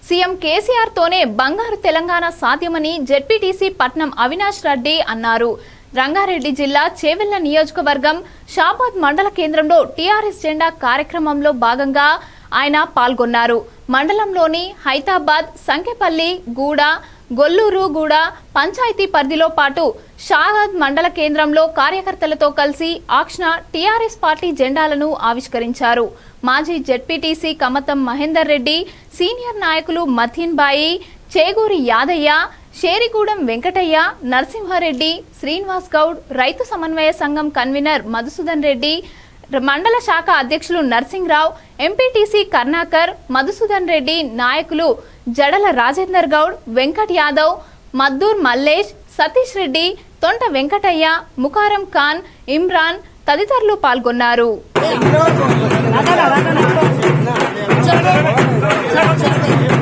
CM KCR తోనే బంగారు తెలంగాణ సాధ్యమని జెడ్పీటీసీ పట్నం అవినాష్ రెడ్డి అన్నారు రంగారెడ్డి జిల్లా చేవెళ్ల నియోజకవర్గం షాబాద్ మండల కేంద్రంలో టీఆర్ఎస్ జెండా కార్యక్రమంలో భాగంగా ఆయన పాల్గొన్నారు మండలంలోని హైతాబాద్ సంకెపల్లి గూడ గొల్లూరు గూడ పంచాయతీ పరిధిలో పాటు షాబాద్ మండల కేంద్రంలో కార్యకర్తలతో కలిసి ఆక్షణ టీఆర్ఎస్ పార్టీ జెండాలను ఆవిష్కరించారు మాజీ జెడ్పీటీసీ కమతం మహేందర్ రెడ్డి సీనియర్ నాయకులు మథీన్ బాయి చేగూరి యాదయ్య షేరిగూడెం వెంకటయ్య నరసింహారెడ్డి శ్రీనివాస్ గౌడ్ రైతు సమన్వయ సంఘం కన్వీనర్ మధుసూదన్ రెడ్డి మండల శాఖ అధ్యక్షులు నర్సింగ్రావు ఎంపీటీసీ కర్ణాకర్ మధుసూదన్ రెడ్డి నాయకులు జడల రాజేందర్ గౌడ్ వెంకట్ యాదవ్ మద్దూర్ మల్లేష్ సతీష్ రెడ్డి తొంట వెంకటయ్య ముకారం ఖాన్ ఇమ్రాన్ తదితరులు పాల్గొన్నారు Gracias.